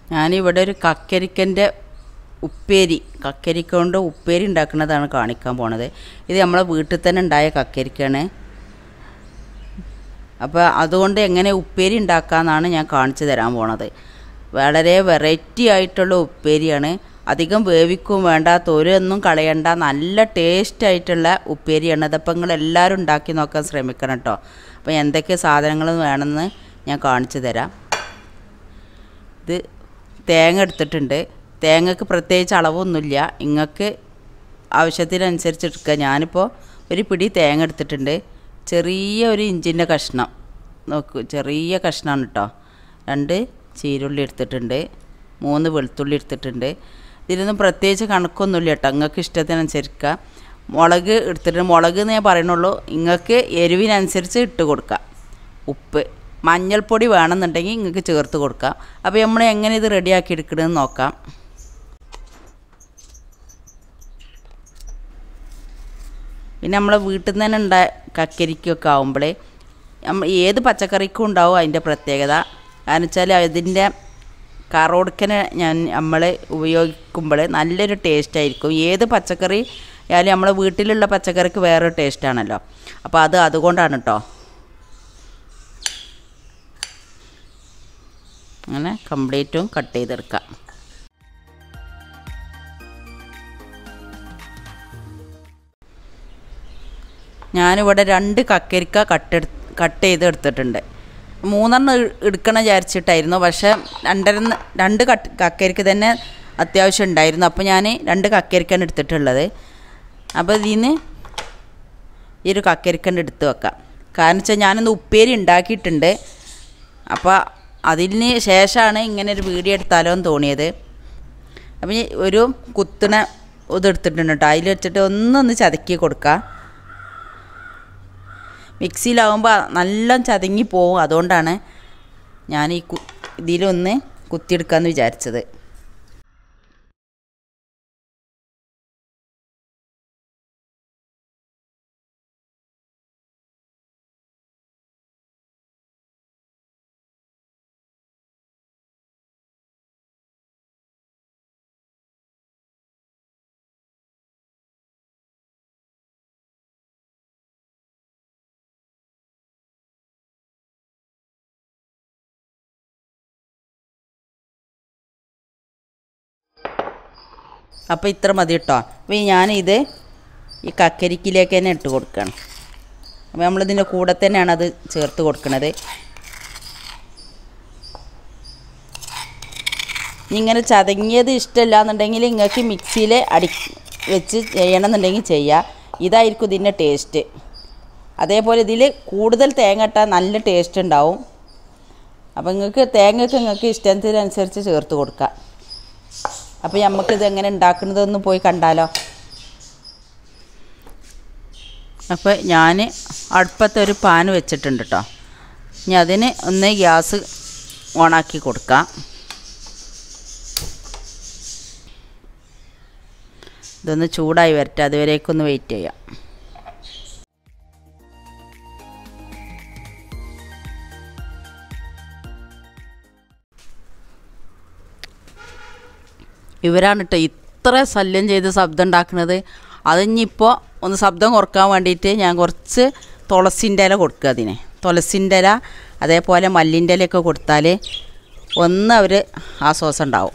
ഞാനിവിടെ ഒരു കക്കരിക്കൻ്റെ ഉപ്പേരി കക്കരിക്ക കൊണ്ട് ഉപ്പേരി ഉണ്ടാക്കുന്നതാണ് കാണിക്കാൻ പോണത് ഇത് നമ്മളെ വീട്ടിൽ തന്നെ ഉണ്ടായ കക്കരിക്കാണ് അപ്പോൾ അതുകൊണ്ട് എങ്ങനെ ഉപ്പേരി ഉണ്ടാക്കാമെന്നാണ് ഞാൻ കാണിച്ചു തരാൻ പോണത് വളരെ വെറൈറ്റി ആയിട്ടുള്ള ഉപ്പേരിയാണ് അധികം വേവിക്കും വേണ്ട തൊരൊന്നും കളയണ്ട നല്ല ടേസ്റ്റ് ആയിട്ടുള്ള ഉപ്പേരിയാണ് അതപ്പോൾ നിങ്ങൾ എല്ലാവരും ഉണ്ടാക്കി നോക്കാൻ ശ്രമിക്കണം കേട്ടോ അപ്പോൾ എന്തൊക്കെ സാധനങ്ങൾ വേണമെന്ന് ഞാൻ കാണിച്ചു തരാം ഇത് തേങ്ങ എടുത്തിട്ടുണ്ട് തേങ്ങക്ക് പ്രത്യേകിച്ച് അളവൊന്നുമില്ല നിങ്ങൾക്ക് ആവശ്യത്തിനനുസരിച്ച് എടുക്കുക ഞാനിപ്പോൾ ഒരു പിടി തേങ്ങ എടുത്തിട്ടുണ്ട് ചെറിയ ഒരു ഇഞ്ചിൻ്റെ കഷ്ണം നോക്കൂ ചെറിയ കഷ്ണമാണ് കേട്ടോ രണ്ട് ചീരുള്ളി എടുത്തിട്ടുണ്ട് മൂന്ന് വെളുത്തുള്ളി എടുത്തിട്ടുണ്ട് ഇതിലൊന്നും പ്രത്യേകിച്ച് കണക്കൊന്നുമില്ല കേട്ടോ നിങ്ങൾക്ക് ഇഷ്ടത്തിനനുസരിക്കുക മുളക് എടുത്തിട്ട് മുളക് എന്ന് ഞാൻ പറയണുള്ളൂ നിങ്ങൾക്ക് എരിവിനനുസരിച്ച് ഇട്ട് കൊടുക്കുക ഉപ്പ് മഞ്ഞൾപ്പൊടി വേണമെന്നുണ്ടെങ്കിൽ നിങ്ങൾക്ക് ചേർത്ത് കൊടുക്കാം അപ്പോൾ നമ്മൾ എങ്ങനെ ഇത് റെഡിയാക്കി എടുക്കണമെന്ന് നോക്കാം പിന്നെ നമ്മളെ വീട്ടിൽ നിന്ന് തന്നെ ഉണ്ടായ കക്കരിക്കൊക്കെ ആകുമ്പോഴേ നമ്മൾ ഏത് പച്ചക്കറിക്കും ഉണ്ടാവും അതിൻ്റെ പ്രത്യേകത കാരണം വെച്ചാൽ അതിൻ്റെ കറോടുക്കനെ ഞാൻ നമ്മൾ ഉപയോഗിക്കുമ്പോൾ നല്ലൊരു ടേസ്റ്റ് ആയിരിക്കും ഏത് പച്ചക്കറി ആയാലും നമ്മളെ വീട്ടിലുള്ള പച്ചക്കറിക്ക് വേറൊരു ടേസ്റ്റാണല്ലോ അപ്പോൾ അത് അതുകൊണ്ടാണ് കേട്ടോ അങ്ങനെ കംപ്ലീറ്റും കട്ട് ചെയ്തെടുക്കാം ഞാനിവിടെ രണ്ട് കക്കരിക്ക കട്ട് കട്ട് ചെയ്ത് എടുത്തിട്ടുണ്ട് മൂന്നെണ്ണം എ- എടുക്കണം വിചാരിച്ചിട്ടായിരുന്നു പക്ഷേ രണ്ടര രണ്ട് കട്ട് കക്കരിക്ക തന്നെ അത്യാവശ്യം ഉണ്ടായിരുന്നു അപ്പോൾ ഞാൻ രണ്ട് കക്കരിക്കാണ് എടുത്തിട്ടുള്ളത് അപ്പോൾ ഇതിൽ നിന്ന് ഈ ഒരു കക്കരിക്കൻ്റെ എടുത്ത് വെക്കാം കാരണം വെച്ചാൽ ഞാനൊന്ന് ഉപ്പേരി ഉണ്ടാക്കിയിട്ടുണ്ട് അപ്പോൾ അതിന് ശേഷമാണ് ഇങ്ങനെ ഒരു വീഡിയോ എടുത്താലോ എന്ന് തോന്നിയത് അപ്പം ഈ ഒരു കുത്തിന ഇത് എടുത്തിട്ടുണ്ട് കേട്ടോ അതിൽ വെച്ചിട്ട് ഒന്നൊന്ന് ചതക്കി കൊടുക്കുക മിക്സിയിലാവുമ്പോൾ നല്ല ചതങ്ങി പോവും അതുകൊണ്ടാണ് ഞാൻ ഈ കു ഇതിലൊന്ന് കുത്തിയെടുക്കാമെന്ന് വിചാരിച്ചത് അപ്പോൾ ഇത്ര മതി കേട്ടോ അപ്പോൾ ഞാനിത് ഈ കക്കരിക്കിലേക്ക് തന്നെ ഇട്ട് കൊടുക്കണം അപ്പോൾ നമ്മളിതിൻ്റെ കൂടെ തന്നെയാണ് അത് ചേർത്ത് കൊടുക്കുന്നത് ഇങ്ങനെ ചതങ്ങിയത് ഇഷ്ടമില്ല എന്നുണ്ടെങ്കിൽ നിങ്ങൾക്ക് മിക്സിയിൽ അടി വെച്ച് ചെയ്യണമെന്നുണ്ടെങ്കിൽ ചെയ്യാം ഇതായിരിക്കും ഇതിൻ്റെ ടേസ്റ്റ് അതേപോലെ ഇതിൽ കൂടുതൽ തേങ്ങ ഇട്ടാൽ നല്ല ടേസ്റ്റ് ഉണ്ടാവും അപ്പോൾ നിങ്ങൾക്ക് തേങ്ങയ്ക്ക് നിങ്ങൾക്ക് ഇഷ്ടത്തിനനുസരിച്ച് ചേർത്ത് കൊടുക്കാം അപ്പോൾ നമുക്കിത് എങ്ങനെ ഉണ്ടാക്കുന്നതൊന്ന് പോയി കണ്ടാലോ അപ്പോൾ ഞാൻ അടുപ്പത്തൊരു പാൻ വെച്ചിട്ടുണ്ട് കേട്ടോ ഇനി അതിന് ഒന്ന് ഗ്യാസ് ഓണാക്കി കൊടുക്കാം ഇതൊന്ന് ചൂടായി വരട്ടെ അതുവരേക്കൊന്ന് വെയിറ്റ് ചെയ്യാം ഇവരാണ് കേട്ടോ ഇത്ര ശല്യം ചെയ്ത് ശബ്ദം ഉണ്ടാക്കുന്നത് അതിനിപ്പോൾ ഒന്ന് ശബ്ദം കുറക്കാൻ വേണ്ടിയിട്ട് ഞാൻ കുറച്ച് തുളസിൻ്റെ ഇല കൊടുക്കുക അതിന് തുളസിൻ്റെ ഇല അതേപോലെ മല്ലിൻ്റെ ഇലയൊക്കെ കൊടുത്താൽ ഒന്ന് അവർ ആശ്വാസം ഉണ്ടാവും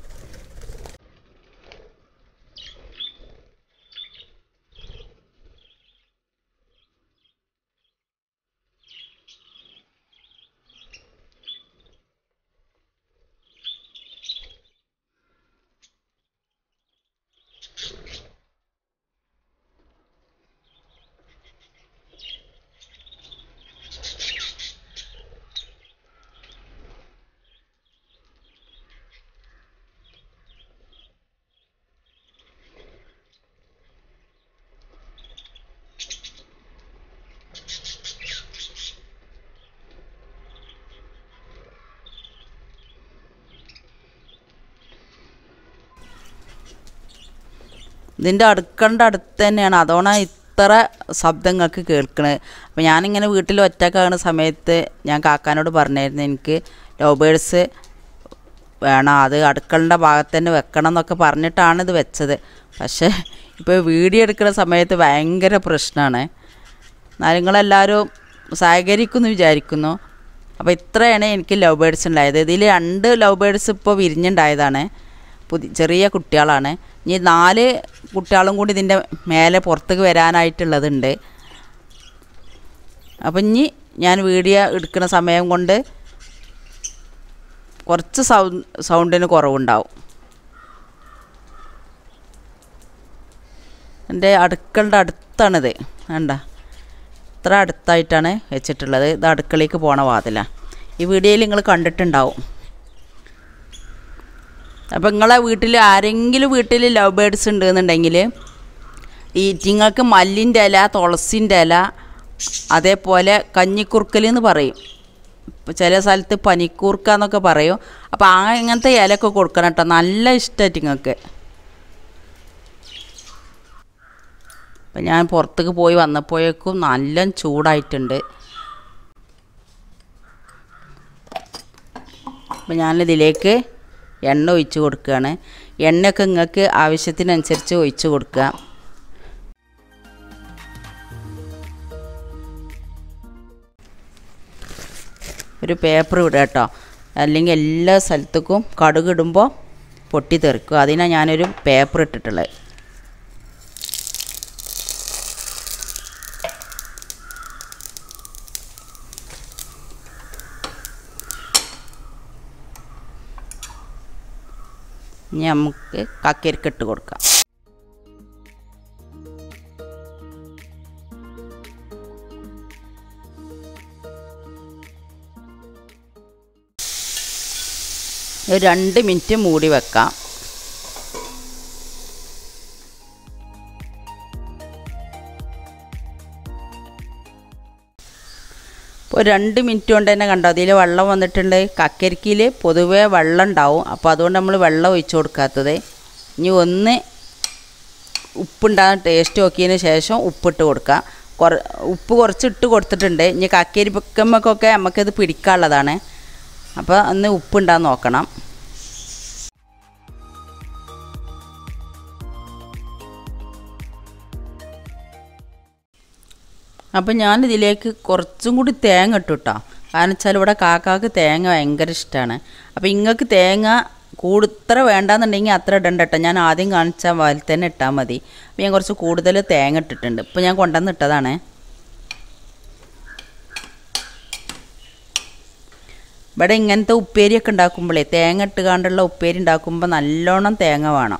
ഇതിൻ്റെ അടുക്കണ്ട അടുത്ത് തന്നെയാണ് അതുകൊണ്ടാണ് ഇത്ര ശബ്ദങ്ങൾക്ക് കേൾക്കണത് അപ്പോൾ ഞാനിങ്ങനെ വീട്ടിൽ ഒറ്റക്കാകുന്ന സമയത്ത് ഞാൻ കാക്കാനോട് പറഞ്ഞായിരുന്നു എനിക്ക് ലവ് ബേഡ്സ് വേണം അത് അടുക്കളൻ്റെ ഭാഗത്ത് തന്നെ വെക്കണം എന്നൊക്കെ പറഞ്ഞിട്ടാണ് ഇത് വെച്ചത് പക്ഷേ ഇപ്പോൾ വീഡിയോ എടുക്കുന്ന സമയത്ത് ഭയങ്കര പ്രശ്നമാണ് എന്നാൽ നിങ്ങളെല്ലാവരും സഹകരിക്കുമെന്ന് വിചാരിക്കുന്നു അപ്പോൾ ഇത്രയാണ് എനിക്ക് ലവ് ബേഡ്സ് ഉണ്ടായത് ഇതിൽ രണ്ട് ലവ് ബേഡ്സ് ഇപ്പോൾ വിരിഞ്ഞുണ്ടായതാണ് പുതിയ ചെറിയ കുട്ടികളാണ് ഇനി നാല് കുട്ടികളും കൂടി ഇതിൻ്റെ മേലെ പുറത്തേക്ക് വരാനായിട്ടുള്ളതുണ്ട് അപ്പം ഇനി ഞാൻ വീഡിയോ എടുക്കുന്ന സമയം കൊണ്ട് കുറച്ച് സൗണ്ട് സൗണ്ടിന് കുറവുണ്ടാവും എൻ്റെ അടുക്കളുടെ അടുത്താണിത് വേണ്ട ഇത്ര അടുത്തായിട്ടാണ് വെച്ചിട്ടുള്ളത് ഇത് അടുക്കളയ്ക്ക് പോണ വാതിലാണ് ഈ വീഡിയോയിൽ നിങ്ങൾ കണ്ടിട്ടുണ്ടാവും അപ്പോൾ നിങ്ങളെ വീട്ടിൽ ആരെങ്കിലും വീട്ടിൽ ലവ് ബേഡ്സ് ഉണ്ടെന്നുണ്ടെങ്കിൽ ഈ നിങ്ങൾക്ക് മല്ലിൻ്റെ ഇല തുളസിൻ്റെ ഇല അതേപോലെ കഞ്ഞിക്കുറുക്കൽ എന്ന് പറയും ഇപ്പോൾ ചില സ്ഥലത്ത് പനിക്കൂർക്ക എന്നൊക്കെ പറയും അപ്പോൾ ആ അങ്ങനത്തെ ഇലയൊക്കെ കൊടുക്കണം കേട്ടോ നല്ല ഇഷ്ടമായിട്ട് നിങ്ങൾക്ക് അപ്പം ഞാൻ പുറത്തേക്ക് പോയി വന്നപ്പോഴേക്കും നല്ല ചൂടായിട്ടുണ്ട് അപ്പം ഞാനിതിലേക്ക് എണ്ണ ഒഴിച്ച് കൊടുക്കുകയാണ് എണ്ണയൊക്കെ നിങ്ങൾക്ക് ആവശ്യത്തിനനുസരിച്ച് ഒഴിച്ച് കൊടുക്കുക ഒരു പേപ്പർ ഇടുക കേട്ടോ അല്ലെങ്കിൽ എല്ലാ സ്ഥലത്തേക്കും കടുക് ഇടുമ്പോൾ പൊട്ടി തെറിക്കും അതിനാണ് ഞാനൊരു പേപ്പർ ഇട്ടിട്ടുള്ളത് ഇനി നമുക്ക് കക്കരിക്ക് ഇട്ട് കൊടുക്കാം ഒരു രണ്ട് മിനിറ്റ് മൂടി വെക്കാം ഇപ്പോൾ രണ്ട് മിനിറ്റ് കൊണ്ട് തന്നെ കണ്ടോ അതിൽ വെള്ളം വന്നിട്ടുണ്ട് കക്കരിക്കയിൽ പൊതുവേ വെള്ളം ഉണ്ടാവും അപ്പോൾ അതുകൊണ്ട് നമ്മൾ വെള്ളം ഒഴിച്ചു കൊടുക്കാത്തത് ഇനി ഒന്ന് ഉപ്പുണ്ടാകുന്ന ടേസ്റ്റ് നോക്കിയതിന് ശേഷം ഉപ്പിട്ട് കൊടുക്കുക കുറ ഉപ്പ് കുറച്ച് ഇട്ട് കൊടുത്തിട്ടുണ്ട് ഇനി കക്കേരി പൊക്കമ്മക്കൊക്കെ നമുക്കത് പിടിക്കാനുള്ളതാണ് അപ്പോൾ അന്ന് ഉപ്പുണ്ടാകാൻ നോക്കണം അപ്പം ഞാനിതിലേക്ക് കുറച്ചും കൂടി തേങ്ങ ഇട്ടു കേട്ടോ കാരണം വെച്ചാൽ ഇവിടെ കാക്കാക്ക് തേങ്ങ ഭയങ്കര ഇഷ്ടമാണ് അപ്പോൾ ഇങ്ങൾക്ക് തേങ്ങ കൂട് ഇത്ര വേണ്ടാന്നുണ്ടെങ്കിൽ അത്ര ഇടണ്ട കേട്ടോ ഞാൻ ആദ്യം കാണിച്ച പോലെ തന്നെ ഇട്ടാൽ മതി അപ്പോൾ ഞാൻ കുറച്ച് കൂടുതൽ തേങ്ങ ഇട്ടിട്ടുണ്ട് ഇപ്പോൾ ഞാൻ കൊണ്ടുവന്ന് ഇട്ടതാണ് ഇവിടെ ഇങ്ങനത്തെ ഉപ്പേരിയൊക്കെ ഉണ്ടാക്കുമ്പോഴേ തേങ്ങ ഇട്ടുകാണ്ടുള്ള ഉപ്പേരി ഉണ്ടാക്കുമ്പോൾ നല്ലോണം തേങ്ങ വേണം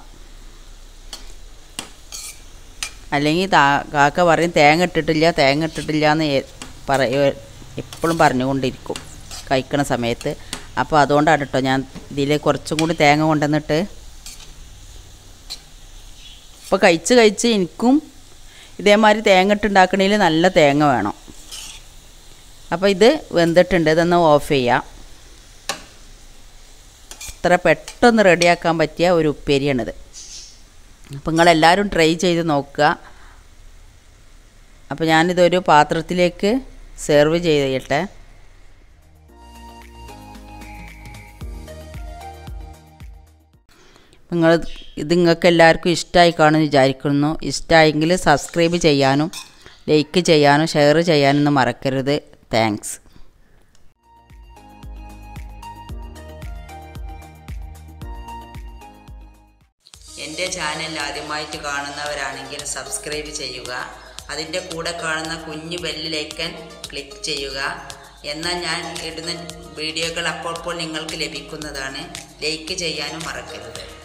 അല്ലെങ്കിൽ താ കാക്ക പറയും തേങ്ങ ഇട്ടിട്ടില്ല തേങ്ങ ഇട്ടിട്ടില്ല എന്ന് പറയ എപ്പോഴും പറഞ്ഞുകൊണ്ടിരിക്കും കഴിക്കണ സമയത്ത് അപ്പോൾ അതുകൊണ്ടാണ് കേട്ടോ ഞാൻ ഇതിൽ കുറച്ചും കൂടി തേങ്ങ കൊണ്ടുവന്നിട്ട് ഇപ്പോൾ കഴിച്ച് കഴിച്ച് എനിക്കും ഇതേമാതിരി തേങ്ങ ഇട്ടുണ്ടാക്കണതിൽ നല്ല തേങ്ങ വേണം അപ്പോൾ ഇത് വെന്തിട്ടുണ്ട് ഇതൊന്ന് ഓഫ് ചെയ്യാം ഇത്ര പെട്ടെന്ന് റെഡിയാക്കാൻ പറ്റിയ ഒരു ഉപ്പേരിയാണിത് അപ്പം നിങ്ങളെല്ലാവരും ട്രൈ ചെയ്ത് നോക്കുക അപ്പോൾ ഞാനിതൊരു പാത്രത്തിലേക്ക് സെർവ് ചെയ്യട്ടെ നിങ്ങൾ ഇത് നിങ്ങൾക്ക് എല്ലാവർക്കും ഇഷ്ടമായി കാണുമെന്ന് വിചാരിക്കുന്നു ഇഷ്ടമായെങ്കിൽ സബ്സ്ക്രൈബ് ചെയ്യാനും ലൈക്ക് ചെയ്യാനും ഷെയർ ചെയ്യാനൊന്നും മറക്കരുത് താങ്ക്സ് എൻ്റെ ചാനൽ ആദ്യമായിട്ട് കാണുന്നവരാണെങ്കിൽ സബ്സ്ക്രൈബ് ചെയ്യുക അതിൻ്റെ കൂടെ കാണുന്ന കുഞ്ഞു ബെല്ലിലേക്കൻ ക്ലിക്ക് ചെയ്യുക എന്നാൽ ഞാൻ ഇടുന്ന വീഡിയോകൾ അപ്പോൾ നിങ്ങൾക്ക് ലഭിക്കുന്നതാണ് ലൈക്ക് ചെയ്യാനും മറക്കരുത്